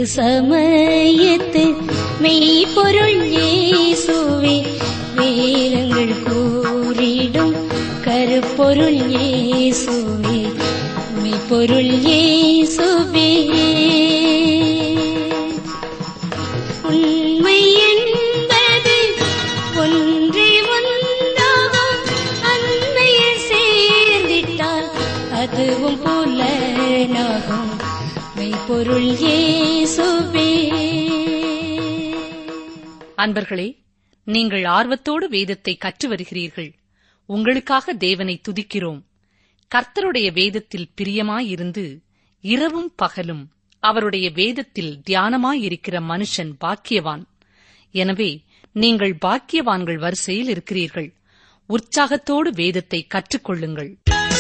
இது சமயத்து மெய்ப்பொருள் இயேசுவே வேதங்கள் கூறிடும் கருப்பொருள் இயேசுவே மெய்ப்பொருள் இயேசுவே உண்மை என்பது ஒன்றே ஒன்றாகும் அன்னையில் சேர்ந்திட்டால் அதுவும் புலனாகும் மெய்ப்பொருள் இயேசுவே அன்பர்களே நீங்கள் ஆர்வத்தோடு வேதத்தை கற்று வருகிறீர்கள் உங்களுக்காக தேவனை துதிக்கிறோம் கர்த்தருடைய வேதத்தில் பிரியமாயிருந்து இரவும் பகலும் அவருடைய வேதத்தில் தியானமாயிருக்கிற மனுஷன் பாக்கியவான் எனவே நீங்கள் பாக்கியவான்கள் வரிசையில் இருக்கிறீர்கள் உற்சாகத்தோடு வேதத்தை கற்றுக்கொள்ளுங்கள்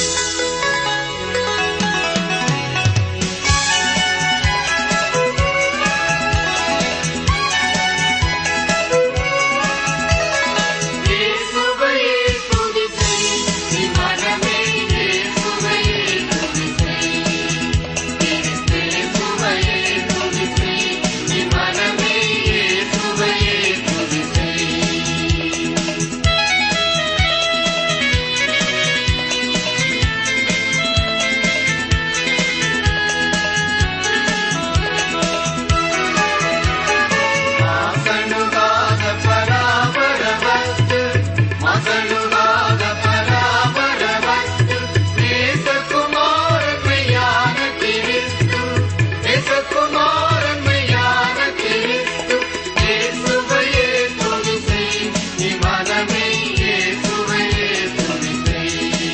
ಮಸಳುವಾದ ಪರಾಪರ ವಸ್ತು ಮಸಳುವಾದ ಪರಾಪರ ವಸ್ತು ದೇಶಕುಮಾರನ್ಮಯಾನ ಕಿರಿಸ್ತು ದೇಶಕುಮಾರನ್ಮಯಾನ ಕಿರಿಸ್ತು ಯೇಸುவையே துதிசை நீ மனமே இயேசுவையே துதிசை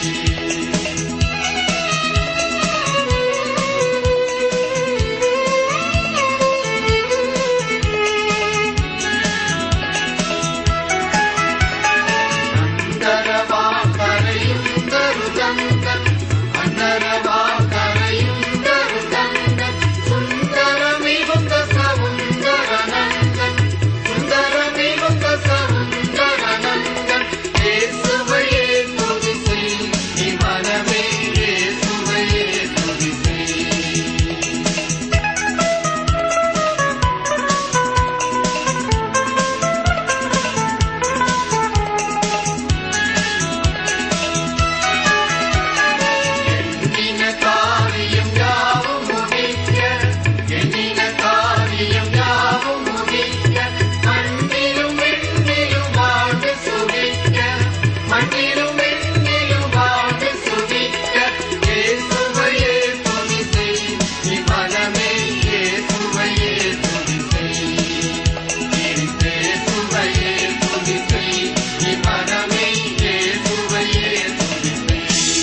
அந்தரவா கரையும் தருதந்தன் அந்தரவா கரையும் தருதந்தன் சுந்தரமிகுந்த சவுந்தரநந்தன் சுந்தரமிகுந்த சவுந்தரநந்தன் இயேசுவையே துதிசை நீ மனமே இயேசுவையே துதிசை எண்ணின காரியம் யாவும் முடிக்க எண்ணின காரியம் யாவும் முடிக்க மண்ணிலும் விண்ணிலும் வாழ்ந்து சுகிக்க மண்ணிலும் விண்ணிலும் வாழ்ந்து சுகிக்க இயேசுவையே துதிசை நீ மனமே இயேசுவையே துதிசை இயேசுவையே துதிசை நீ மனமே இயேசுவையே துதிசை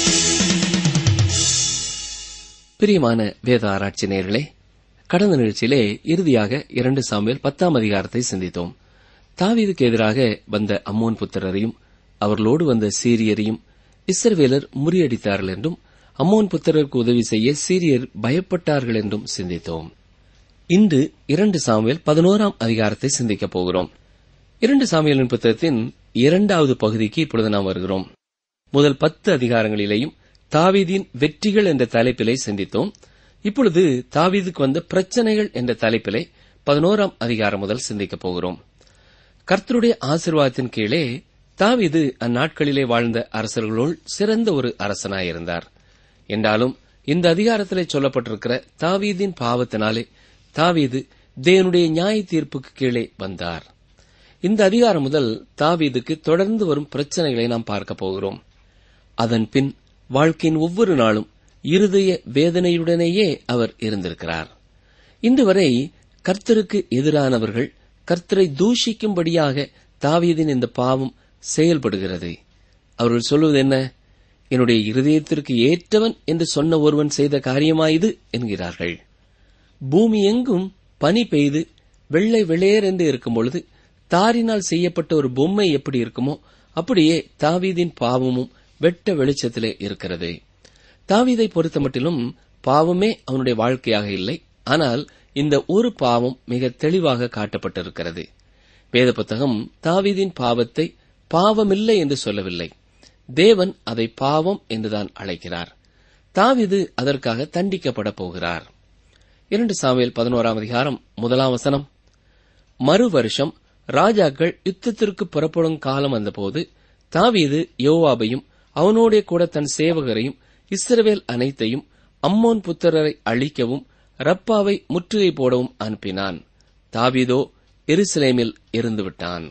பிரியமான வேத ஆராய்ச்சி நேயர்களே கடந்த நிகழ்ச்சியிலே இறுதியாக இரண்டு சாமுவேல் பத்தாம் அதிகாரத்தை சிந்தித்தோம் தாவீதுக்கு எதிராக வந்த அம்மோன் புத்திரரையும் அவர்களோடு வந்த சீரியரையும் இஸ்ரவேலர் முறியடித்தார்கள் என்றும் அம்மோன் புத்திரருக்கு உதவி செய்ய சீரியர் பயப்பட்டார்கள் என்றும் சிந்தித்தோம் இன்று இரண்டு சாமுவேல் பதினோராம் அதிகாரத்தை சிந்திக்கப் போகிறோம் இரண்டு சாமுவேலின் புத்தகத்தின் இரண்டாவது பகுதிக்கு இப்பொழுது நாம் வருகிறோம் முதல் பத்து அதிகாரங்களிலேயும் தாவீதின் வெற்றிகள் என்ற தலைப்பிலே சிந்தித்தோம் இப்பொழுது தாவீதுக்கு வந்த பிரச்சனைகள் என்ற தலைப்பிலே பதினோராம் அதிகாரம் முதல் சிந்திக்கப் போகிறோம் கர்த்தருடைய ஆசீர்வாதத்தின் கீழே தாவீது அந்நாட்களிலே வாழ்ந்த அரசர்களுள் சிறந்த ஒரு அரசனாயிருந்தார் என்றாலும் இந்த அதிகாரத்திலே சொல்லப்பட்டிருக்கிற தாவீதின் பாவத்தினாலே தாவீது தேவனுடைய நியாய தீர்ப்புக்கு கீழே வந்தார் இந்த அதிகாரம் முதல் தாவீதுக்கு தொடர்ந்து வரும் பிரச்சனைகளை நாம் பார்க்க போகிறோம் அதன் பின் வாழ்க்கையின் ஒவ்வொரு நாளும் இருதய வேதனையுடனேயே அவர் இருந்திருக்கிறார் இன்று வரை கர்த்தருக்கு எதிரானவர்கள் கர்த்தரை தூஷிக்கும்படியாக தாவீதின் இந்த பாவம் செயல்படுகிறது அவர்கள் சொல்வது என்ன என்னுடைய இருதயத்திற்கு ஏற்றவன் என்று சொன்ன ஒருவன் செய்த காரியமாயுது என்கிறார்கள் பூமி எங்கும் பனி பெய்து வெள்ளை வெளேர் என்று இருக்கும் பொழுது தாரினால் செய்யப்பட்ட ஒரு பொம்மை எப்படி இருக்குமோ அப்படியே தாவீதின் பாவமும் வெட்ட வெளிச்சத்திலே இருக்கிறது தாவீதை பொறுத்தமட்டிலும் பாவமே அவனுடைய வாழ்க்கையாக இல்லை ஆனால் இந்த ஒரு பாவம் மிக தெளிவாக காட்டப்பட்டிருக்கிறது வேத புத்தகம் தாவீதின் பாவத்தை பாவமில்லை என்று சொல்லவில்லை தேவன் அதை பாவம் என்றுதான் அழைக்கிறார் தாவீது அதற்காக தண்டிக்கப்பட போகிறார் இரண்டு சாமுவேல் பதினோராம் அதிகாரம் முதலாம் வசனம் மறு வருஷம் ராஜாக்கள் யுத்தத்திற்கு புறப்படும் காலம் வந்தபோது தாவீது யோவாபையும் அவனோடே கூட தன் சேவகரையும் இஸ்ரவேல் அனைத்தையும் அம்மோன் புத்திரரை அழிக்கவும் ரப்பாவை முற்றுகை போடவும் அனுப்பினான் தாவீதோ எருசலேமில் இருந்துவிட்டான்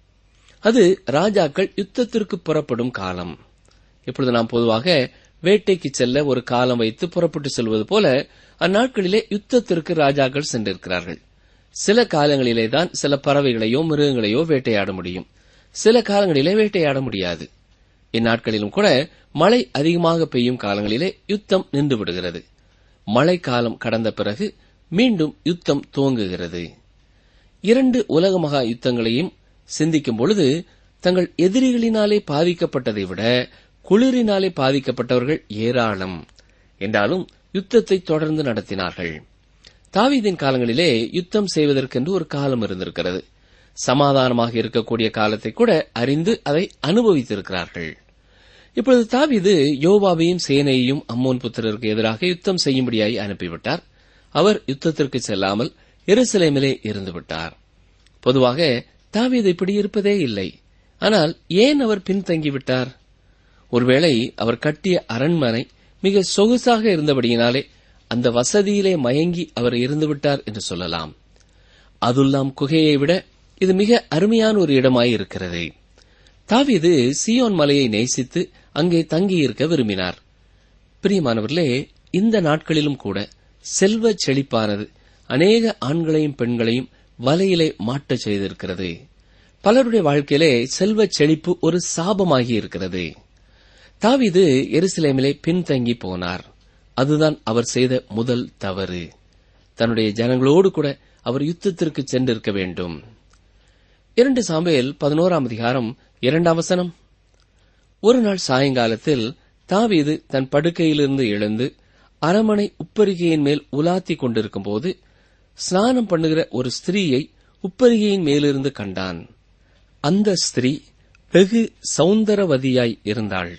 அது ராஜாக்கள் யுத்தத்திற்கு புறப்படும் காலம் இப்பொழுது நாம் பொதுவாக வேட்டைக்கு செல்ல ஒரு காலம் வைத்து புறப்பட்டு செல்வது போல அந்நாட்களிலே யுத்தத்திற்கு ராஜாக்கள் சென்றிருக்கிறார்கள் சில காலங்களிலே தான் சில பறவைகளையோ மிருகங்களையோ வேட்டையாட முடியும் சில காலங்களிலே வேட்டையாட முடியாது இந்நாட்களிலும் கூட மழை அதிகமாக பெய்யும் காலங்களிலே யுத்தம் நின்று விடுகிறது மழை காலம் கடந்த பிறகு மீண்டும் யுத்தம் துவங்குகிறது இரண்டு உலக மகா யுத்தங்களையும் சிந்திக்கும் பொழுது தங்கள் எதிரிகளினாலே பாதிக்கப்பட்டதை விட குளிரினாலே பாதிக்கப்பட்டவர்கள் ஏராளம் என்றாலும் யுத்தத்தை தொடர்ந்து நடத்தினார்கள் தாவீதின் காலங்களிலே யுத்தம் செய்வதற்கென்று ஒரு காலம் இருந்திருக்கிறது சமாதானமாக இருக்கக்கூடிய காலத்தை கூட அறிந்து அதை அனுபவித்திருக்கிறார்கள் இப்பொழுது தாவீது யோவாவையும் சேனையையும் அம்மோன் புத்திரருக்கு எதிராக யுத்தம் செய்யும்படியாய் அனுப்பிவிட்டார் அவர் யுத்தத்திற்கு செல்லாமல் எருசலேமிலே இருந்துவிட்டார் பொதுவாக தாவீது இப்படி இருப்பதே இல்லை ஆனால் ஏன் அவர் பின்தங்கிவிட்டார் ஒருவேளை அவர் கட்டிய அரண்மனை மிக சொகுசாக இருந்தபடியினாலே அந்த வசதியிலே மயங்கி அவர் இருந்துவிட்டார் என்று சொல்லலாம் அதுல்லாம் குகையை விட இது மிக அருமையான ஒரு இடமாய் இருக்கிறது தாவீது சியோன் மலையை நேசித்து அங்கே தங்கியிருக்க விரும்பினார் பிரியமானவர்களே இந்த நாட்களிலும் கூட செல்வ செழிப்பானது அநேக ஆண்களையும் பெண்களையும் வலையிலே மாட்டச் செய்திருக்கிறது பலருடைய வாழ்க்கையிலே செல்வ செழிப்பு ஒரு சாபமாகி இருக்கிறது தாவீது எருசலேமிலே பின்தங்கி போனார் அதுதான் அவர் செய்த முதல் தவறு தன்னுடைய ஜனங்களோடு கூட அவர் யுத்தத்திற்கு சென்றிருக்க வேண்டும் இரண்டு சாம்பேல் பதினோராம் அதிகாரம் இரண்டாம் வசனம் ஒரு நாள் சாயங்காலத்தில் தாவீது தன் படுக்கையிலிருந்து எழுந்து அரமனை உப்பரிகையின் மேல் உலாத்திக் கொண்டிருக்கும் போது ஸ்நானம் பண்ணுகிற ஒரு ஸ்திரீயை உப்பரிகையின் மேலிருந்து கண்டான் அந்த ஸ்திரீ வெகு சௌந்தரவதியாய் இருந்தாள்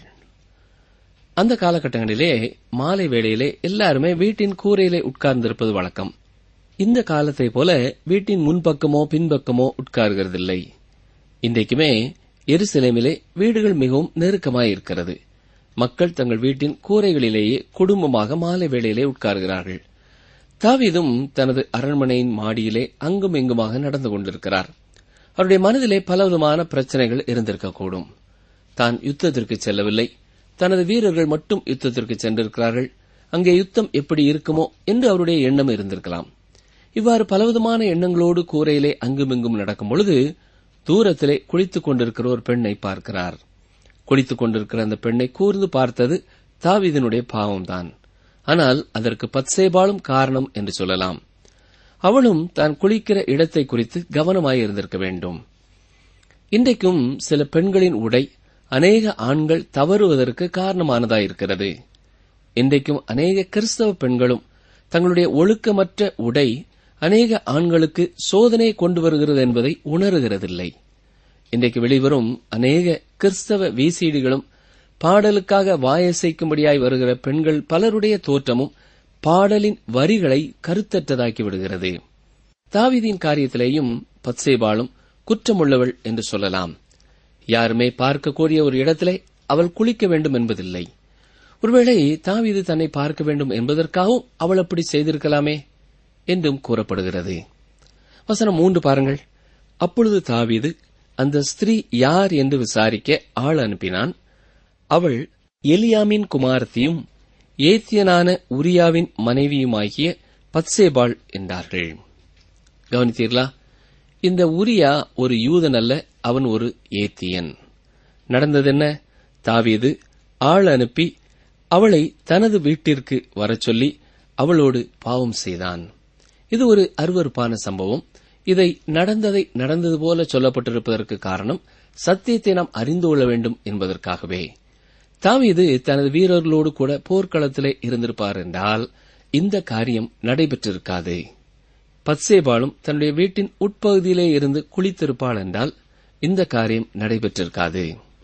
அந்த காலகட்டங்களிலே மாலை வேளையிலே எல்லாருமே வீட்டின் கூரையிலே உட்கார்ந்திருப்பது வழக்கம் இந்த காலத்தை போல வீட்டின் முன்பக்கமோ பின்பக்கமோ உட்கார்கிறதில்லை இன்றைக்குமே எருசலேமிலே வீடுகள் மிகவும் நெருக்கமாய் இருக்கிறது மக்கள் தங்கள் வீட்டின் கூரைகளிலேயே குடும்பமாக மாலை வேளையிலே உட்கார்கிறார்கள் தாவீதும் தனது அரண்மனையின் மாடியிலே அங்கும் இங்குமாக நடந்து கொண்டிருக்கிறார் அவருடைய மனதிலே பலவிதமான பிரச்சனைகள் இருந்திருக்கக்கூடும் தான் யுத்தத்திற்கு செல்லவில்லை தனது வீரர்கள் மட்டும் யுத்தத்திற்கு சென்றிருக்கிறார்கள் அங்கே யுத்தம் எப்படி இருக்குமோ என்று அவருடைய எண்ணம் இருந்திருக்கலாம் இவ்வாறு பலவிதமான எண்ணங்களோடு கூரையிலே அங்குமிங்கும் நடக்கும் பொழுது தூரத்திலே குளித்துக் கொண்டிருக்கிற ஒரு பெண்ணை பார்க்கிறார் குளித்துக் கொண்டிருக்கிற அந்த பெண்ணை கூர்ந்து பார்த்தது தாவீதினுடைய பாவம்தான் ஆனால் அதற்கு பத்சேபாலும் காரணம் என்று சொல்லலாம் அவளும் தான் குளிக்கிற இடத்தை குறித்து கவனமாய் இருந்திருக்க வேண்டும் இன்றைக்கும் சில பெண்களின் உடை அநேக ஆண்கள் தவறுவதற்கு காரணமானதாயிருக்கிறது இன்றைக்கும் அநேக கிறிஸ்தவ பெண்களும் தங்களுடைய ஒழுக்கமற்ற உடை அநேக ஆண்களுக்கு சோதனை கொண்டு வருகிறது என்பதை உணருகிறதில்லை இன்றைக்கு வெளிவரும் அநேக கிறிஸ்தவ விசிடிகளும் பாடலுக்காக வாயசைக்கும்படியாய் வருகிற பெண்கள் பலருடைய தோற்றமும் பாடலின் வரிகளை கருத்தற்றதாக்கி விடுகிறது தாவீதின் காரியத்திலேயும் பத்சேபாலும் குற்றமுள்ளவள் என்று சொல்லலாம் யாருமே பார்க்கக்கூடிய ஒரு இடத்திலே அவள் குளிக்க வேண்டும் என்பதில்லை ஒருவேளை தாவீது தன்னை பார்க்க வேண்டும் என்பதற்காகவும் அவள் அப்படி செய்திருக்கலாமே என்றும் கூறப்படுகிறது வசனம் மூன்று பாருங்கள் அப்பொழுது தாவீது அந்த ஸ்திரீ யார் என்று விசாரிக்க ஆள் அனுப்பினான் அவள் எலியாமின் குமாரத்தியும் ஏத்தியனான உரியாவின் மனைவியுமாகிய பத்சேபாள் என்றார்கள் கவனித்தீர்களா இந்த உரியா ஒரு யூதன் அல்ல அவன் ஒரு ஏத்தியன் நடந்தது என்ன தாவீது ஆள் அனுப்பி அவளை தனது வீட்டிற்கு வரச் சொல்லி அவளோடு பாவம் செய்தான் இது ஒரு அருவருப்பான சம்பவம் இதை நடந்ததை நடந்தது போல சொல்லப்பட்டிருப்பதற்கு காரணம் சத்தியத்தை நாம் அறிந்து கொள்ள வேண்டும் என்பதற்காகவே தாவீது தனது வீரர்களோடு கூட போர்க்களத்திலே இருந்திருப்பார் என்றால் இந்த காரியம் நடைபெற்றிருக்காது பத்சேபாலும் தன்னுடைய வீட்டின் உட்பகுதியிலே இருந்து குளித்திருப்பாள் என்றால் இந்த காரியம் நடைபெற்றிருக்காது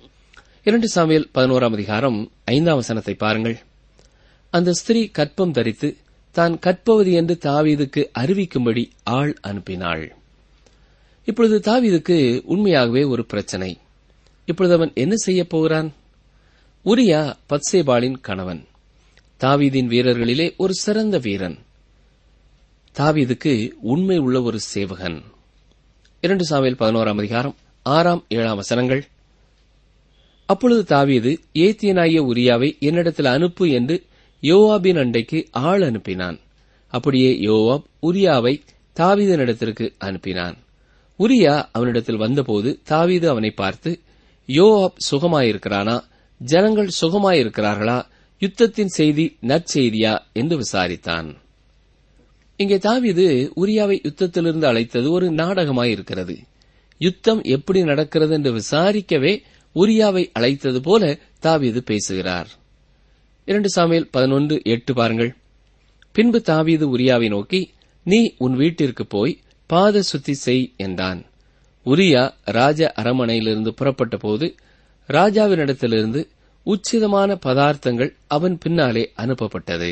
இரண்டு சாமியல் பதினோராம் அதிகாரம் ஐந்தாம் வசனத்தை பாருங்கள் அந்த ஸ்திரீ கற்பம் தரித்து தான் கற்பவதி என்று தாவீதுக்கு அறிவிக்கும்படி ஆள் அனுப்பினாள் இப்பொழுது தாவீதுக்கு உண்மையாகவே ஒரு பிரச்சனை இப்பொழுது அவன் என்ன செய்யப் போகிறான் உரியா பத்சேபாளின் கணவன் தாவீதின் வீரர்களிலே ஒரு சிறந்த வீரன் தாவீதுக்கு உண்மை உள்ள ஒரு சேவகன் இரண்டு சாமியில் பதினோராம் அதிகாரம் ஆறாம் ஏழாம் வசனங்கள் அப்பொழுது தாவீது ஏத்தியனாகிய உரியாவை என்னிடத்தில் அனுப்பு என்று யோவாபின் அண்டைக்கு ஆள் அனுப்பினான் அப்படியே யோவாப் உரியாவை தாவீதனிடத்திற்கு அனுப்பினான் உரியா அவனிடத்தில் வந்தபோது தாவீது அவனை பார்த்து யோவாப் சுகமாயிருக்கிறானா ஜனங்கள் சுகமாயிருக்கிறார்களா யுத்தத்தின் செய்தி நற்செய்தியா என்று விசாரித்தான் இங்கே தாவீது உரியாவை யுத்தத்திலிருந்து அழைத்தது ஒரு நாடகமாயிருக்கிறது யுத்தம் எப்படி நடக்கிறது என்று விசாரிக்கவே உரியாவை அழைத்தது போல தாவீது பேசுகிறார் இரண்டு சாமியில் பதினொன்று எட்டு பாருங்கள் பின்பு தாவீது உரியாவை நோக்கி நீ உன் வீட்டிற்கு போய் பாத சுத்தி செய் என்றான் உரியா ராஜ அரமனையிலிருந்து புறப்பட்ட போது ராஜாவினிடத்திலிருந்து உச்சிதமான பதார்த்தங்கள் அவன் பின்னாலே அனுப்பப்பட்டது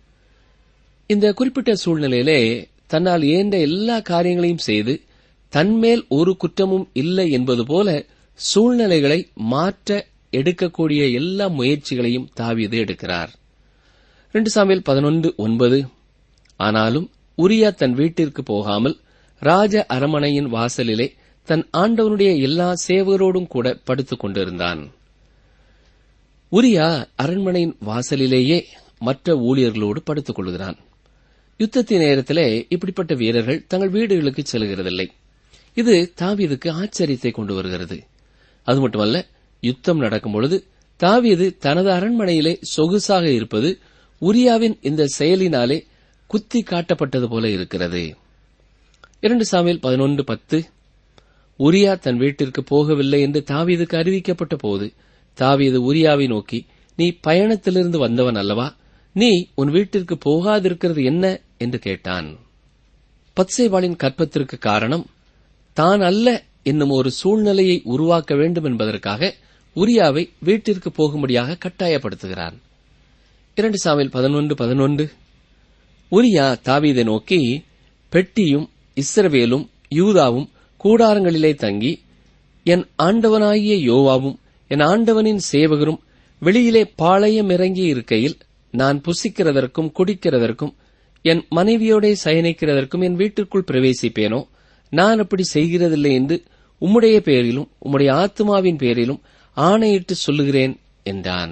இந்த குறிப்பிட்ட சூழ்நிலையிலே தன்னால் இயன்ற எல்லா காரியங்களையும் செய்து தன்மேல் ஒரு குற்றமும் இல்லை என்பது போல சூழ்நிலைகளை மாற்ற எடுக்கக்கூடிய எல்லா முயற்சிகளையும் தாவீது எடுக்கிறார் ரெண்டு சாமியில் பதினொன்று ஒன்பது ஆனாலும் உரியா தன் வீட்டிற்கு போகாமல் ராஜ அரமனையின் வாசலிலே தன் ஆண்டவனுடைய எல்லா சேவகரோடும் கூட படுத்துக் கொண்டிருந்தான் உரியா அரண்மனையின் வாசலிலேயே மற்ற ஊழியர்களோடு படுத்துக் கொள்கிறான் யுத்தத்தின் நேரத்திலே இப்படிப்பட்ட வீரர்கள் தங்கள் வீடுகளுக்கு செல்கிறதில்லை இது தாவீதுக்கு ஆச்சரியத்தை கொண்டு வருகிறது அது மட்டுமல்ல யுத்தம் நடக்கும் பொழுது தாவீது தனது அரண்மனையிலே சொகுசாக இருப்பது உரியாவின் இந்த செயலினாலே குத்தி காட்டப்பட்டது போல இருக்கிறது இரண்டு சாமியில் பதினொன்று பத்து உரியா தன் வீட்டிற்கு போகவில்லை என்று தாவீதுக்கு அறிவிக்கப்பட்ட போது தாவீது உரியாவை நோக்கி நீ பயணத்திலிருந்து வந்தவன் அல்லவா நீ உன் வீட்டிற்கு போகாதிருக்கிறது என்ன என்று கேட்டான் பத்சேபாளின் கற்பத்திற்கு காரணம் தான் அல்ல என்னும் ஒரு சூழ்நிலையை உருவாக்க வேண்டும் என்பதற்காக உரியாவை வீட்டிற்கு போகும்படியாக கட்டாயப்படுத்துகிறான் இரண்டு சாமியில் பதினொன்று பதினொன்று உரியா தாவீதை நோக்கி பெட்டியும் இஸ்ரவேலும் யூதாவும் கூடாரங்களிலே தங்கி என் ஆண்டவனாகிய யோவாவும் என் ஆண்டவனின் சேவகரும் வெளியிலே பாளையம் இறங்கி இருக்கையில் நான் புசிக்கிறதற்கும் குடிக்கிறதற்கும் என் மனைவியோடே சயனிக்கிறதற்கும் என் வீட்டிற்குள் பிரவேசிப்பேனோ நான் அப்படி செய்கிறதில்லை என்று உம்முடைய பேரிலும் உம்முடைய ஆத்மாவின் பேரிலும் ஆணையிட்டு சொல்லுகிறேன் என்றான்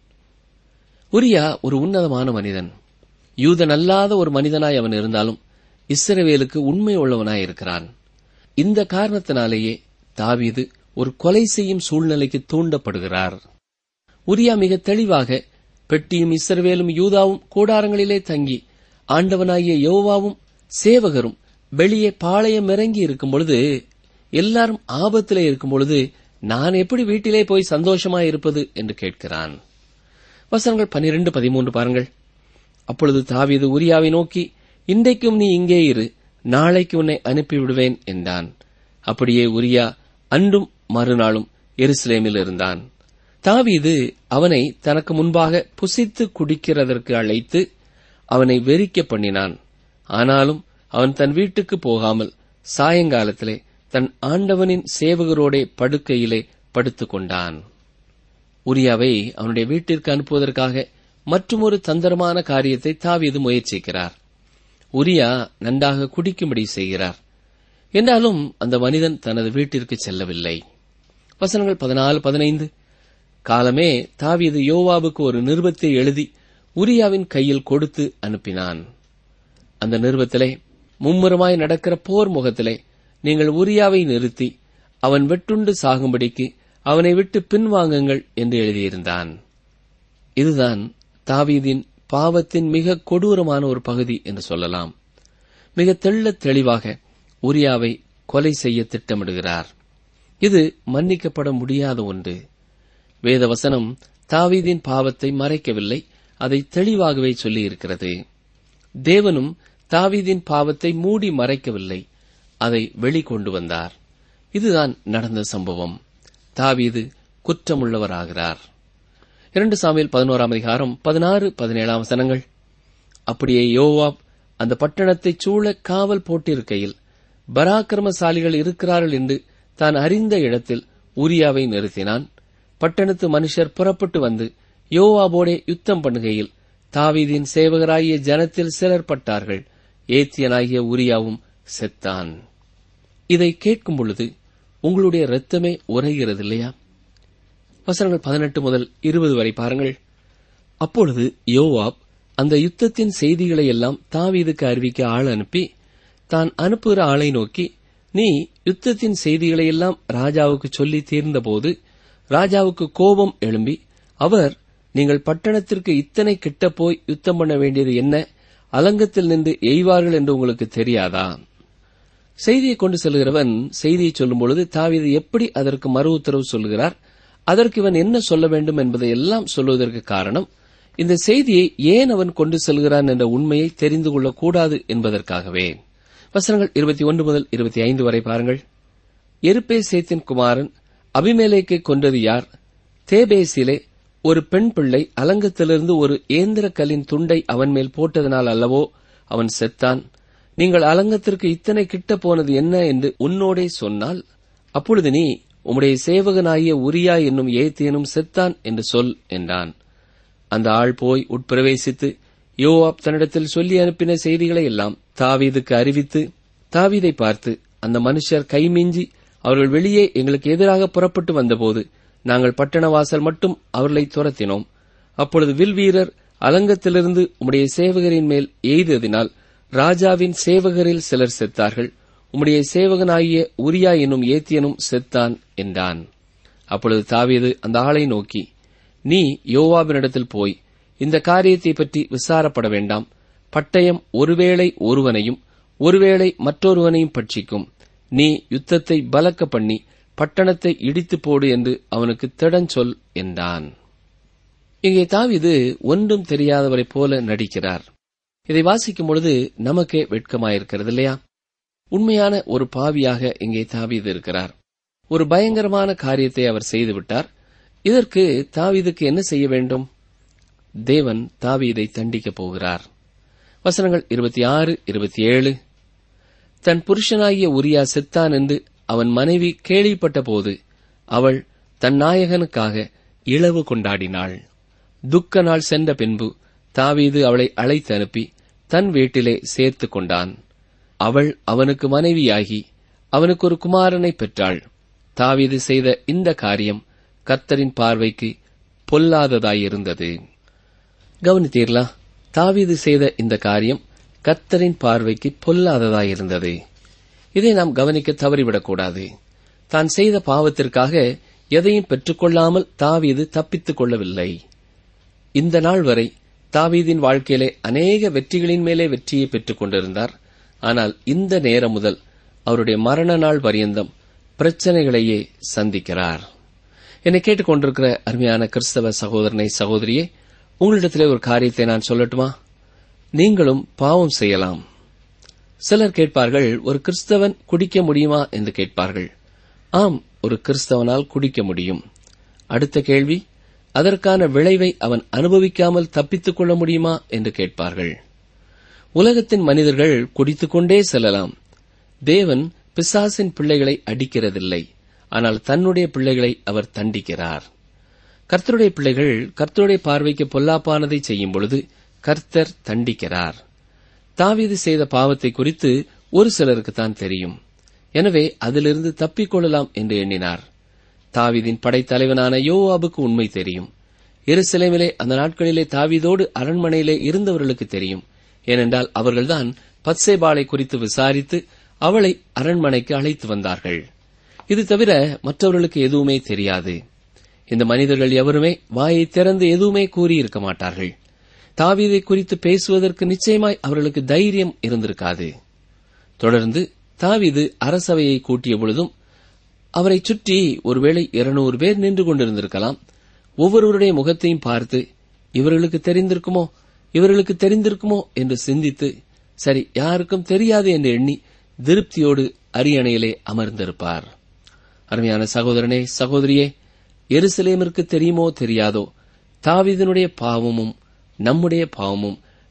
உரியா ஒரு உன்னதமான மனிதன் யூதன் அல்லாத ஒரு மனிதனாய் அவன் இருந்தாலும் இஸ்ரவேலுக்கு உண்மை உள்ளவனாய் இருக்கிறான் இந்த காரணத்தினாலேயே தாவீது ஒரு கொலை செய்யும் சூழ்நிலைக்கு தூண்டப்படுகிறார் உரியா மிக தெளிவாக பெட்டியும் இஸ்ரவேலும் யூதாவும் கூடாரங்களிலே தங்கி ஆண்டவனாகிய யோவாவும் சேவகரும் வெளியே பாளையம் இறங்கி இருக்கும் பொழுது எல்லாரும் ஆபத்திலே இருக்கும் பொழுது நான் எப்படி வீட்டிலே போய் சந்தோஷமா இருப்பது என்று கேட்கிறான் வசனங்கள் பனிரெண்டு பதிமூன்று பாருங்கள் அப்பொழுது தாவீது உரியாவை நோக்கி இன்றைக்கும் நீ இங்கே இரு நாளைக்கு உன்னை அனுப்பிவிடுவேன் என்றான் அப்படியே உரியா அன்றும் மறுநாளும் எருசலேமில் இருந்தான் தாவீது அவனை தனக்கு முன்பாக புசித்து குடிக்கிறதற்கு அழைத்து அவனை வெறிக்க பண்ணினான் ஆனாலும் அவன் தன் வீட்டுக்கு போகாமல் சாயங்காலத்திலே தன் ஆண்டவனின் சேவகரோடே படுக்கையிலே படுத்துக் கொண்டான் உரியாவை அவனுடைய வீட்டிற்கு அனுப்புவதற்காக மற்றுமொரு தந்திரமான காரியத்தை தாவீது முயற்சிக்கிறார் உரியா நன்றாக குடிக்கும்படி செய்கிறார் என்றாலும் அந்த மனிதன் தனது வீட்டிற்கு செல்லவில்லை வசனங்கள் பதினாலு பதினைந்து காலமே தாவீது யோவாவுக்கு ஒரு நிருபத்தை எழுதி உரியாவின் கையில் கொடுத்து அனுப்பினான் அந்த நிருபத்திலே மும்முரமாய் நடக்கிற போர் முகத்திலே நீங்கள் உரியாவை நிறுத்தி அவன் வெட்டுண்டு சாகும்படிக்கு அவனை விட்டு பின்வாங்குங்கள் என்று எழுதியிருந்தான் இதுதான் தாவீதின் பாவத்தின் மிக கொடூரமான ஒரு பகுதி என்று சொல்லலாம் மிக தெள்ளத் தெளிவாக உரியாவை கொலை செய்ய திட்டமிடுகிறார் இது மன்னிக்கப்பட முடியாத ஒன்று வேதவசனம் தாவீதின் பாவத்தை மறைக்கவில்லை அதை தெளிவாகவே சொல்லியிருக்கிறது தேவனும் தாவீதின் பாவத்தை மூடி மறைக்கவில்லை அதை வெளிக்கொண்டு வந்தார் இதுதான் நடந்த சம்பவம் தாவீது குற்றமுள்ளவராகிறார் இரண்டு சாமியில் பதினோராம் அதிகாரம் பதினாறு பதினேழாம் வசனங்கள் அப்படியே யோவாப் அந்த பட்டணத்தைச் சூழ காவல் போட்டிருக்கையில் பராக்கிரமசாலிகள் இருக்கிறார்கள் என்று தான் அறிந்த இடத்தில் உரியாவை நிறுத்தினான் பட்டணத்து மனுஷர் புறப்பட்டு வந்து யோவாபோடே யுத்தம் பண்ணுகையில் தாவீதின் சேவகராகிய ஜனத்தில் சிலர் பட்டார்கள் ஏத்தியனாகிய உரியாவும் செத்தான் இதை கேட்கும் பொழுது உங்களுடைய இரத்தமே உரைகிறது இல்லையா வசனங்கள் பதினெட்டு முதல் இருபது வரை பாருங்கள் அப்பொழுது யோவாப் அந்த யுத்தத்தின் செய்திகளை எல்லாம் தாவீதுக்கு அறிவிக்க ஆள் அனுப்பி தான் அனுப்புகிற ஆளை நோக்கி நீ யுத்தத்தின் செய்திகளை எல்லாம் ராஜாவுக்கு சொல்லி தீர்ந்தபோது ராஜாவுக்கு கோபம் எழும்பி அவர் நீங்கள் பட்டணத்திற்கு இத்தனை கிட்ட போய் யுத்தம் பண்ண வேண்டியது என்ன அலங்கத்தில் நின்று எய்வார்கள் என்று உங்களுக்கு தெரியாதா செய்தியை கொண்டு செல்கிறவன் செய்தியை சொல்லும் பொழுது தாவீது எப்படி அதற்கு மறு உத்தரவு சொல்லுகிறார் அதற்கு இவன் என்ன சொல்ல வேண்டும் என்பதை எல்லாம் சொல்வதற்கு காரணம் இந்த செய்தியை ஏன் அவன் கொண்டு செல்கிறான் என்ற உண்மையை தெரிந்து கொள்ளக்கூடாது என்பதற்காகவே வசனங்கள் இருபத்தி ஒன்று முதல் இருபத்தி ஐந்து வரை பாருங்கள் எருப்பே சேத்தின் குமாரன் அபிமேலேக்கை கொன்றது யார் தேபேசிலே ஒரு பெண் பிள்ளை அலங்கத்திலிருந்து ஒரு ஏந்திர கல்லின் துண்டை அவன் மேல் போட்டதனால் அல்லவோ அவன் செத்தான் நீங்கள் அலங்கத்திற்கு இத்தனை கிட்ட போனது என்ன என்று உன்னோடே சொன்னால் அப்பொழுது நீ உம்முடைய சேவகனாகிய உரியா என்னும் ஏத்தியனும் செத்தான் என்று சொல் என்றான் அந்த ஆள் போய் உட்பிரவேசித்து யோவாப் தன்னிடத்தில் சொல்லி அனுப்பின செய்திகளை எல்லாம் தாவீதுக்கு அறிவித்து தாவீதை பார்த்து அந்த மனுஷர் கைமிஞ்சி அவர்கள் வெளியே எங்களுக்கு எதிராக புறப்பட்டு வந்தபோது நாங்கள் பட்டண வாசல் மட்டும் அவர்களை துரத்தினோம் அப்பொழுது வில்வீரர் அலங்கத்திலிருந்து உம்முடைய சேவகரின் மேல் எய்ததினால் ராஜாவின் சேவகரில் சிலர் செத்தார்கள் உம்முடைய சேவகனாகிய உரியா என்னும் ஏத்தியனும் செத்தான் என்றான் அப்பொழுது தாவீது அந்த ஆளை நோக்கி நீ யோவாபினிடத்தில் போய் இந்த காரியத்தை பற்றி விசாரப்பட வேண்டாம் பட்டயம் ஒருவேளை ஒருவனையும் ஒருவேளை மற்றொருவனையும் பட்சிக்கும் நீ யுத்தத்தை பலக்க பண்ணி பட்டணத்தை இடித்து போடு என்று அவனுக்கு திடன் சொல் என்றான் இங்கே தாவீது ஒன்றும் தெரியாதவரைப் போல நடிக்கிறார் இதை வாசிக்கும் பொழுது நமக்கே வெட்கமாயிருக்கிறது இல்லையா உண்மையான ஒரு பாவியாக இங்கே தாவீது இருக்கிறார் ஒரு பயங்கரமான காரியத்தை அவர் செய்துவிட்டார் இதற்கு தாவீதுக்கு என்ன செய்ய வேண்டும் தேவன் தாவீதை தண்டிக்கப் போகிறார் வசனங்கள் இருபத்தி ஆறு இருபத்தி ஏழு தன் புருஷனாகிய உரியா செத்தான் என்று அவன் மனைவி கேள்விப்பட்ட போது அவள் தன் நாயகனுக்காக இளவு கொண்டாடினாள் துக்க நாள் சென்ற பின்பு தாவீது அவளை அழைத்து அனுப்பி தன் வீட்டிலே சேர்த்துக் கொண்டான் அவள் அவனுக்கு மனைவியாகி அவனுக்கு ஒரு குமாரனை பெற்றாள் தாவீது செய்த இந்த காரியம் கர்த்தரின் பார்வைக்கு பொல்லாததாயிருந்தது கவனித்தீர்களா தாவீது செய்த இந்த காரியம் கர்த்தரின் பார்வைக்கு பொல்லாததாயிருந்தது இதை நாம் கவனிக்க தவறிவிடக்கூடாது தான் செய்த பாவத்திற்காக எதையும் பெற்றுக்கொள்ளாமல் தாவீது தப்பித்துக் கொள்ளவில்லை இந்த நாள் வரை தாவீதின் வாழ்க்கையிலே அநேக வெற்றிகளின் மேலே வெற்றியை பெற்றுக் கொண்டிருந்தார் ஆனால் இந்த நேரம் முதல் அவருடைய மரண நாள் பரியந்தம் பிரச்சனைகளையே சந்திக்கிறார் என்னை கேட்டுக்கொண்டிருக்கிற அருமையான கிறிஸ்தவ சகோதரனை சகோதரியே உங்களிடத்திலே ஒரு காரியத்தை நான் சொல்லட்டுமா நீங்களும் பாவம் செய்யலாம் சிலர் கேட்பார்கள் ஒரு கிறிஸ்தவன் குடிக்க முடியுமா என்று கேட்பார்கள் ஆம் ஒரு கிறிஸ்தவனால் குடிக்க முடியும் அடுத்த கேள்வி அதற்கான விளைவை அவன் அனுபவிக்காமல் தப்பித்துக் கொள்ள முடியுமா என்று கேட்பார்கள் உலகத்தின் மனிதர்கள் குடித்துக்கொண்டே செல்லலாம் தேவன் பிசாசின் பிள்ளைகளை அடிக்கிறதில்லை ஆனால் தன்னுடைய பிள்ளைகளை அவர் தண்டிக்கிறார் கர்த்தருடைய பிள்ளைகள் கர்த்தருடைய பார்வைக்கு பொல்லாப்பானதை செய்யும் பொழுது கர்த்தர் தண்டிக்கிறார் தாவீது செய்த பாவத்தை குறித்து ஒரு சிலருக்கு தான் தெரியும் எனவே அதிலிருந்து தப்பிக்கொள்ளலாம் என்று எண்ணினார் தாவீதின் படைத்தலைவனான யோவாபுக்கு உண்மை தெரியும் எருசலேமிலே அந்த நாட்களிலே தாவீதோடு அரண்மனையிலே இருந்தவர்களுக்கு தெரியும் ஏனென்றால் அவர்கள்தான் பத்சேபாளை குறித்து விசாரித்து அவளை அரண்மனைக்கு அழைத்து வந்தார்கள் இது தவிர மற்றவர்களுக்கு எதுவுமே தெரியாது இந்த மனிதர்கள் எவருமே வாயை திறந்து எதுவுமே கூறியிருக்க மாட்டார்கள் தாவீதை குறித்து பேசுவதற்கு நிச்சயமாய் அவர்களுக்கு தைரியம் இருந்திருக்காது தொடர்ந்து தாவீது அரசவையை கூட்டிய பொழுதும் அவரை சுற்றி ஒருவேளை இருநூறு பேர் நின்று கொண்டிருந்திருக்கலாம் ஒவ்வொருவருடைய முகத்தையும் பார்த்து இவர்களுக்கு தெரிந்திருக்குமோ இவர்களுக்கு தெரிந்திருக்குமோ என்று சிந்தித்து சரி யாருக்கும் தெரியாது என்று எண்ணி திருப்தியோடு அரியணையிலே அமர்ந்திருப்பார் அருமையான சகோதரனே சகோதரியே எருசலேமிற்கு தெரியுமோ தெரியாதோ தாவீதனுடைய பாவமும் நம்முடைய பாவமும்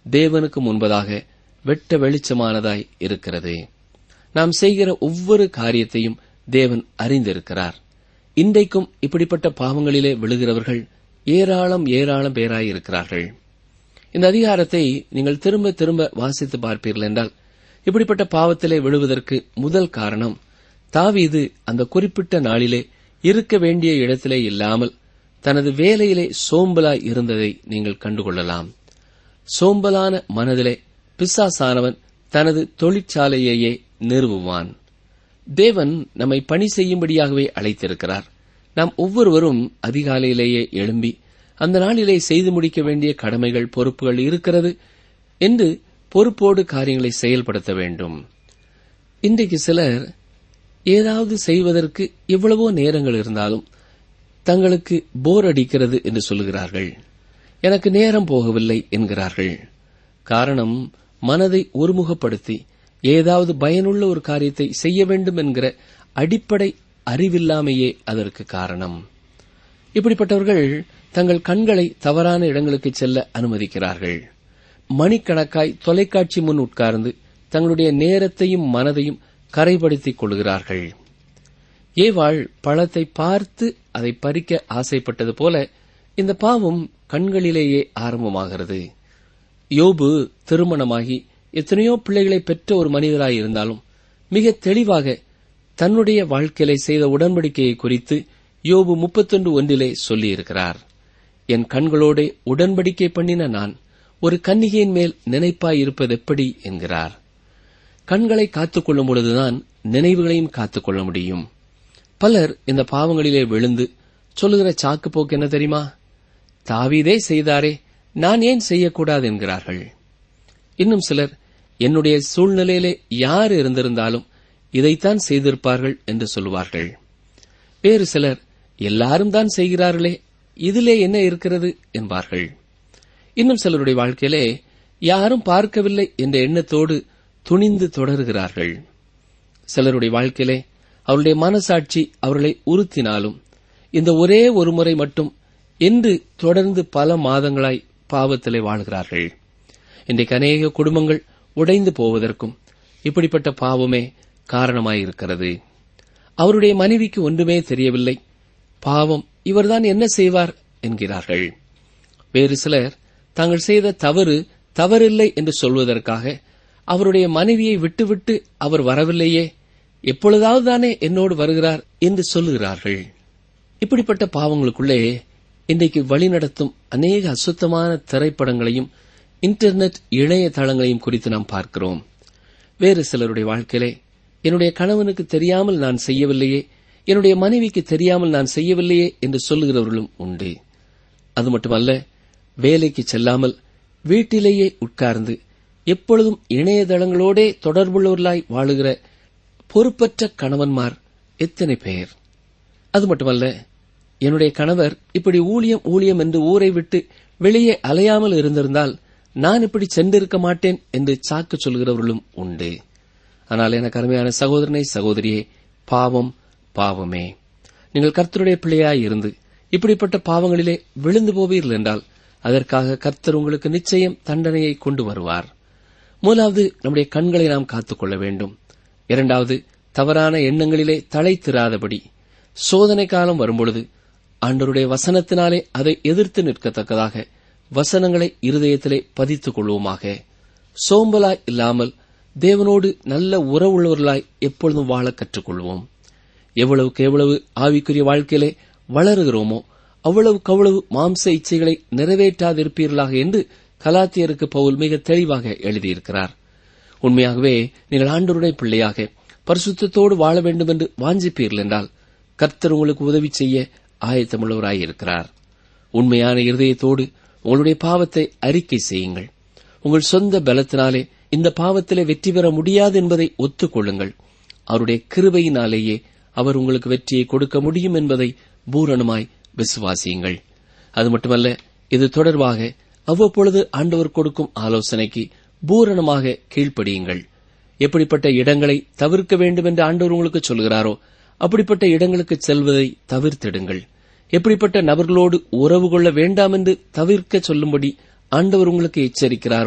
தேவனுக்கு முன்பதாக வெட்ட வெளிச்சமானதாய் இருக்கிறது நாம் செய்கிற ஒவ்வொரு காரியத்தையும் தேவன் அறிந்திருக்கிறார் இன்றைக்கும் இப்படிப்பட்ட பாவங்களிலே விழுகிறவர்கள் ஏராளம் ஏராளம் பேராயிருக்கிறார்கள் இந்த அதிகாரத்தை நீங்கள் திரும்ப திரும்ப வாசித்து பார்ப்பீர்கள் என்றால் இப்படிப்பட்ட பாவத்திலே விழுவதற்கு முதல் காரணம் தாவீது அந்த குறிப்பிட்ட நாளிலே இருக்க வேண்டிய இடத்திலே இல்லாமல் தனது வேலையிலே சோம்பலாய் இருந்ததை நீங்கள் கண்டுகொள்ளலாம் சோம்பலான மனதிலே பிசாசானவன் தனது தொழிற்சாலையையே நிறுவுவான் தேவன் நம்மை பணி செய்யும்படியாகவே அழைத்திருக்கிறார் நாம் ஒவ்வொருவரும் அதிகாலையிலேயே எழும்பி அந்த நாளிலே செய்து முடிக்க வேண்டிய கடமைகள் பொறுப்புகள் இருக்கிறது என்று பொறுப்போடு காரியங்களை செயல்படுத்த வேண்டும் இன்றைக்கு சிலர் ஏதாவது செய்வதற்கு எவ்வளவோ நேரங்கள் இருந்தாலும் தங்களுக்கு போர் அடிக்கிறது என்று சொல்லுகிறார்கள் எனக்கு நேரம் போகவில்லை என்கிறார்கள் காரணம் மனதை ஒருமுகப்படுத்தி ஏதாவது பயனுள்ள ஒரு காரியத்தை செய்ய வேண்டும் என்கிற அடிப்படை அறிவில்லாமையே அதற்கு காரணம் இப்படிப்பட்டவர்கள் தங்கள் கண்களை தவறான இடங்களுக்கு செல்ல அனுமதிக்கிறார்கள் மணிக்கணக்காய் தொலைக்காட்சி முன் உட்கார்ந்து தங்களுடைய நேரத்தையும் மனதையும் கரைப்படுத்திக் கொள்கிறார்கள் ஏவாள் பழத்தை பார்த்து அதை பறிக்க ஆசைப்பட்டது போல இந்த பாவம் கண்களிலேயே ஆரம்பமாகிறது யோபு திருமணமாகி எத்தனையோ பிள்ளைகளை பெற்ற ஒரு மனிதராய் இருந்தாலும் மிக தெளிவாக தன்னுடைய வாழ்க்கையிலே செய்த உடன்படிக்கையை குறித்து யோபு முப்பத்தொன்று ஒன்றிலே சொல்லியிருக்கிறார் என் கண்களோடே உடன்படிக்கை பண்ணின நான் ஒரு கன்னிகையின் மேல் நினைப்பாயிருப்பது எப்படி என்கிறார் கண்களை காத்துக்கொள்ளும் பொழுதுதான் நினைவுகளையும் காத்துக்கொள்ள முடியும் பலர் இந்த பாவங்களிலே விழுந்து சொல்லுகிற சாக்கு போக்கு என்ன தெரியுமா தாவீதே செய்தாரே நான் ஏன் செய்யக்கூடாது என்கிறார்கள் இன்னும் சிலர் என்னுடைய சூழ்நிலையிலே யார் இருந்திருந்தாலும் இதைத்தான் செய்திருப்பார்கள் என்று சொல்லுவார்கள் வேறு சிலர் எல்லாரும் தான் செய்கிறார்களே இதிலே என்ன இருக்கிறது என்பார்கள் இன்னும் சிலருடைய வாழ்க்கையிலே யாரும் பார்க்கவில்லை என்ற எண்ணத்தோடு துணிந்து தொடர்கிறார்கள் சிலருடைய வாழ்க்கையிலே அவருடைய மனசாட்சி அவர்களை உறுத்தினாலும் இந்த ஒரே ஒரு முறை மட்டும் என்று தொடர்ந்து பல மாதங்களாய் பாவத்திலே வாழ்கிறார்கள் இன்றைக்கு அநேக குடும்பங்கள் உடைந்து போவதற்கும் இப்படிப்பட்ட பாவமே காரணமாயிருக்கிறது அவருடைய மனைவிக்கு ஒன்றுமே தெரியவில்லை பாவம் இவர்தான் என்ன செய்வார் என்கிறார்கள் வேறு சிலர் தாங்கள் செய்த தவறு தவறில்லை என்று சொல்வதற்காக அவருடைய மனைவியை விட்டுவிட்டு அவர் வரவில்லையே எப்பொழுதாவது தானே என்னோடு வருகிறார் என்று சொல்லுகிறார்கள் இப்படிப்பட்ட பாவங்களுக்குள்ளே இன்றைக்கு வழிநடத்தும் அநேக அசுத்தமான திரைப்படங்களையும் இன்டர்நெட் இணையதளங்களையும் குறித்து நாம் பார்க்கிறோம் வேறு சிலருடைய வாழ்க்கையிலே என்னுடைய கணவனுக்கு தெரியாமல் நான் செய்யவில்லையே என்னுடைய மனைவிக்கு தெரியாமல் நான் செய்யவில்லையே என்று சொல்லுகிறவர்களும் உண்டு அது மட்டுமல்ல வேலைக்கு செல்லாமல் வீட்டிலேயே உட்கார்ந்து எப்பொழுதும் இணையதளங்களோடே தொடர்புள்ளவர்களாய் வாழுகிற பொறுப்பற்ற கணவன்மார் எத்தனை பேர் அது மட்டுமல்ல என்னுடைய கணவர் இப்படி ஊழியம் ஊழியம் என்று ஊரை விட்டு வெளியே அலையாமல் இருந்திருந்தால் நான் இப்படி சென்றிருக்க மாட்டேன் என்று சாக்கு சொல்கிறவர்களும் உண்டு ஆனால் எனக்கு அருமையான சகோதரனை சகோதரியே பாவம் பாவமே நீங்கள் கர்த்தருடைய பிள்ளையாய் இருந்து இப்படிப்பட்ட பாவங்களிலே விழுந்து போவீர்கள் என்றால் அதற்காக கர்த்தர் உங்களுக்கு நிச்சயம் தண்டனையை கொண்டு வருவார் முதலாவது நம்முடைய கண்களை நாம் காத்துக்கொள்ள வேண்டும் இரண்டாவது தவறான எண்ணங்களிலே தலைத்திராதபடி சோதனை காலம் வரும்பொழுது ஆண்டவருடைய வசனத்தினாலே அதை எதிர்த்து நிற்கத்தக்கதாக வசனங்களை இருதயத்திலே பதித்துக் கொள்வோமாக சோம்பலாய் இல்லாமல் தேவனோடு நல்ல உறவுள்ளவர்களாய் எப்பொழுதும் வாழ கற்றுக்கொள்வோம் எவ்வளவுக்கு எவ்வளவு ஆவிக்குரிய வாழ்க்கையிலே வளருகிறோமோ அவ்வளவுக்கு அவ்வளவு மாம்ச இச்சைகளை நிறைவேற்றாதிருப்பீர்களாக என்று கலாத்தியருக்கு பவுல் மிக தெளிவாக எழுதியிருக்கிறார் உண்மையாகவே நீங்கள் ஆண்டவருடைய பிள்ளையாக பரிசுத்தத்தோடு வாழ வேண்டும் என்று வாஞ்சிப்பீர்கள் என்றால் கர்த்தர் உங்களுக்கு உதவி செய்ய ஆயத்தமுள்ளவராயிருக்கிறார் உண்மையான இருதயத்தோடு உங்களுடைய பாவத்தை அறிக்கை செய்யுங்கள் உங்கள் சொந்த பலத்தினாலே இந்த பாவத்திலே வெற்றி பெற முடியாது என்பதை ஒத்துக்கொள்ளுங்கள் அவருடைய கிருபையினாலேயே அவர் உங்களுக்கு வெற்றியை கொடுக்க முடியும் என்பதை பூரணமாய் விசுவாசியுங்கள் அது மட்டுமல்ல இது தொடர்பாக அவ்வப்பொழுது ஆண்டவர் கொடுக்கும் ஆலோசனைக்கு பூரணமாக கீழ்ப்படியுங்கள் எப்படிப்பட்ட இடங்களை தவிர்க்க வேண்டும் என்று ஆண்டவர் உங்களுக்கு சொல்கிறாரோ அப்படிப்பட்ட இடங்களுக்கு செல்வதை தவிர்த்திடுங்கள் எப்படிப்பட்ட நபர்களோடு உறவு கொள்ள வேண்டாம் என்று தவிர்க்க சொல்லும்படி ஆண்டவர் உங்களுக்கு எச்சரிக்கிறாரோ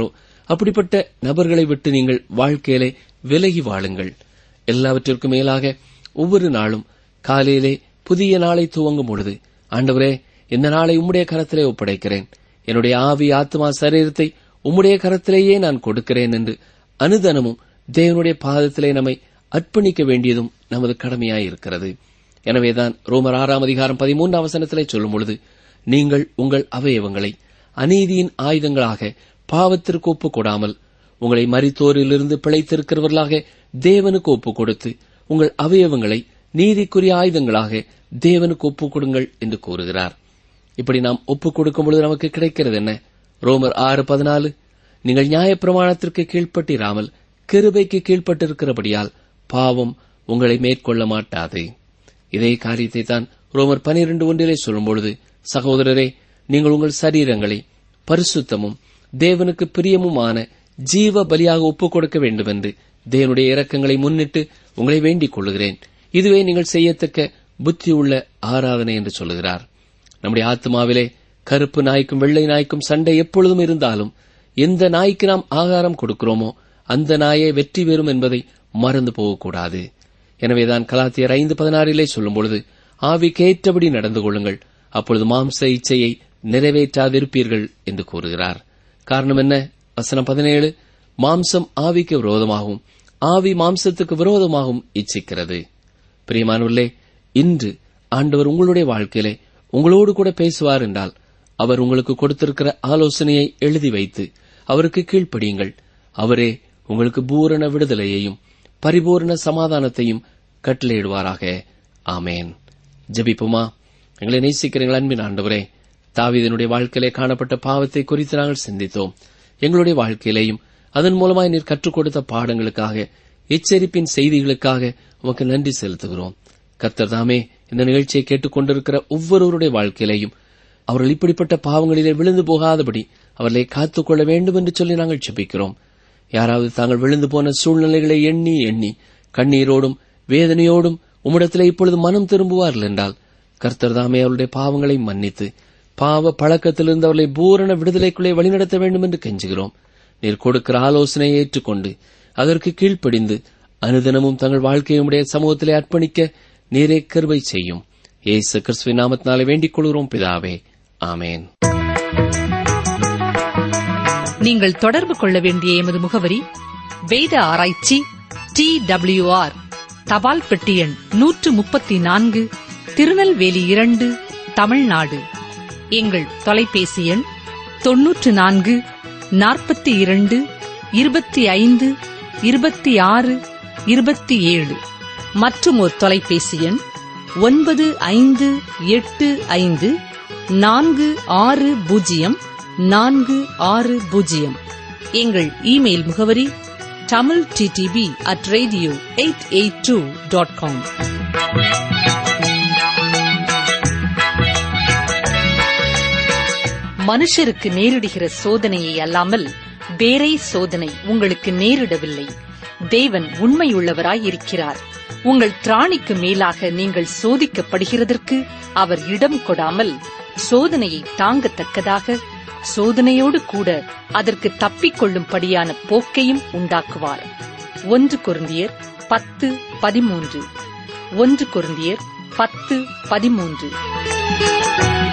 அப்படிப்பட்ட நபர்களை விட்டு நீங்கள் வாழ்க்கையிலே விலகி வாழுங்கள் எல்லாவற்றிற்கும் மேலாக ஒவ்வொரு நாளும் காலையிலே புதிய நாளை துவங்கும் பொழுது ஆண்டவரே இந்த நாளை உம்முடைய கரத்திலே ஒப்படைக்கிறேன் என்னுடைய ஆவி ஆத்மா சரீரத்தை உம்முடைய கரத்திலேயே நான் கொடுக்கிறேன் என்று அனுதனமும் தேவனுடைய பாதத்திலே நம்மை அர்ப்பணிக்க வேண்டியதும் நமது கடமையாயிருக்கிறது எனவேதான் ரோமர் ஆறாம் அதிகாரம் பதிமூன்றாம் வசனத்திலே சொல்லும் பொழுது நீங்கள் உங்கள் அவயவங்களை அநீதியின் ஆயுதங்களாக பாவத்திற்கு ஒப்புக் கொடாமல் உங்களை மரித்தோரிலிருந்து பிழைத்திருக்கிறவர்களாக தேவனுக்கு ஒப்புக் கொடுத்து உங்கள் அவயவங்களை நீதிக்குரிய ஆயுதங்களாக தேவனுக்கு ஒப்புக் கொடுங்கள் என்று கூறுகிறார் இப்படி நாம் ஒப்புக் கொடுக்கும் பொழுது நமக்கு கிடைக்கிறது என்ன ரோமர் ஆறு பதினாலு நீங்கள் நியாயப்பிரமாணத்திற்கு கீழ்ப்பட்டிராமல் கிருபைக்கு கீழ்ப்பட்டிருக்கிறபடியால் பாவம் உங்களை மேற்கொள்ள மாட்டாது இதே காரியத்தை தான் ரோமர் பனிரெண்டு ஒன்றிலே சொல்லும்பொழுது சகோதரரே நீங்கள் உங்கள் சரீரங்களை பரிசுத்தமும் தேவனுக்கு பிரியமுமான ஜீவ பலியாக ஒப்புக் கொடுக்க வேண்டும் என்று தேவனுடைய இரக்கங்களை முன்னிட்டு உங்களை வேண்டிக் கொள்ளுகிறேன் இதுவே நீங்கள் செய்யத்தக்க புத்தியுள்ள ஆராதனை என்று சொல்லுகிறார் நம்முடைய ஆத்மாவிலே கருப்பு நாய்க்கும் வெள்ளை நாய்க்கும் சண்டை எப்பொழுதும் இருந்தாலும் எந்த நாய்க்கு நாம் ஆகாரம் கொடுக்கிறோமோ அந்த நாயே வெற்றி பெறும் என்பதை மறந்து போகக்கூடாது எனவேதான் கலாத்தியர் ஐந்து பதினாறிலே சொல்லும் பொழுது ஆவிக்கேற்றபடி நடந்து கொள்ளுங்கள் அப்பொழுது மாம்ச இச்சையை நிறைவேற்றாதிருப்பீர்கள் என்று கூறுகிறார் காரணம் என்ன வசனம் பதினேழு மாம்சம் ஆவிக்கு விரோதமாகவும் ஆவி மாம்சத்துக்கு விரோதமாகவும் இச்சிக்கிறது பிரியமானவர்களே இன்று ஆண்டவர் உங்களுடைய வாழ்க்கையிலே உங்களோடு கூட பேசுவார் என்றால் அவர் உங்களுக்கு கொடுத்திருக்கிற ஆலோசனையை எழுதி வைத்து அவருக்கு கீழ்ப்படியுங்கள் அவரே உங்களுக்கு பூரண விடுதலையையும் பரிபூரண சமாதானத்தையும் கட்டளையிடுவாராக ஆமேன் ஜெபிப்புமா எங்களை நேசிக்கிறீங்கள் அன்பின் ஆண்டவரே தாவீதனுடைய வாழ்க்கையிலே காணப்பட்ட பாவத்தை குறித்து நாங்கள் சிந்தித்தோம் எங்களுடைய வாழ்க்கையிலேயும் அதன் மூலமாய் நீர் கற்றுக் கொடுத்த பாடங்களுக்காக எச்சரிப்பின் செய்திகளுக்காக உமக்கு நன்றி செலுத்துகிறோம் கர்த்தர் தாமே இந்த நிகழ்ச்சியை கேட்டுக்கொண்டிருக்கிற ஒவ்வொருவருடைய வாழ்க்கையிலேயும் அவர்கள் இப்படிப்பட்ட பாவங்களிலே விழுந்து போகாதபடி அவர்களை காத்துக்கொள்ள வேண்டும் என்று சொல்லி நாங்கள் ஜெபிக்கிறோம் யாராவது தாங்கள் விழுந்து போன சூழ்நிலைகளை எண்ணி எண்ணி கண்ணீரோடும் வேதனையோடும் உம்மிடத்திலே இப்பொழுது மனம் திரும்புவார்கள் என்றால் கர்த்தர் தாமே அவருடைய பாவங்களை மன்னித்து பாவ பழக்கத்திலிருந்து அவர்களை பூரண விடுதலைக்குள்ளே வழிநடத்த வேண்டும் என்று கெஞ்சுகிறோம் நீர் கொடுக்கிற ஆலோசனையை ஏற்றுக்கொண்டு அதற்கு கீழ்ப்படிந்து அனுதினமும் தங்கள் வாழ்க்கையை உடைய சமூகத்திலே அர்ப்பணிக்க நீரே கருவை செய்யும் ஏசு கிறிஸ்துவின் நாமத்தினாலே வேண்டிக் கொள்கிறோம் பிதாவே ஆமேன் நீங்கள் தொடர்பு கொள்ள வேண்டிய எமது முகவரி வேத ஆராய்ச்சி டி ஆர் தபால் பெட்டி எண் நூற்று முப்பத்தி நான்கு திருநெல்வேலி இரண்டு தமிழ்நாடு எங்கள் தொலைபேசி எண் தொன்னூற்று நான்கு நாற்பத்தி இரண்டு இருபத்தி ஐந்து இருபத்தி ஆறு இருபத்தி ஏழு மற்றும் ஒரு தொலைபேசி எண் ஒன்பது ஐந்து எட்டு ஐந்து நான்கு ஆறு பூஜ்ஜியம் நான்கு ஆறு பூஜ்ஜியம் எங்கள் இமெயில் முகவரி Tamil DTP at radio eight eight two dot com மனுஷருக்கு நேரிடுகிற சோதனையை அல்லாமல் வேறே சோதனை உங்களுக்கு நேரிடவில்லை தேவன் உண்மையுள்ளவராய் இருக்கிறார் உங்கள் திராணிக்கு மேலாக நீங்கள் சோதிக்கப்படுகிறதற்கு அவர் இடம் கொடாமல் சோதனையை தாங்கத்தக்கதாக சோதனையோடு கூட அதற்கு தப்பிக்கொள்ளும்படியான போக்கையும் உண்டாக்குவார் ஒன்று கொருந்தியர் பத்து பதிமூன்று ஒன்று கொருந்தியர் பத்து பதிமூன்று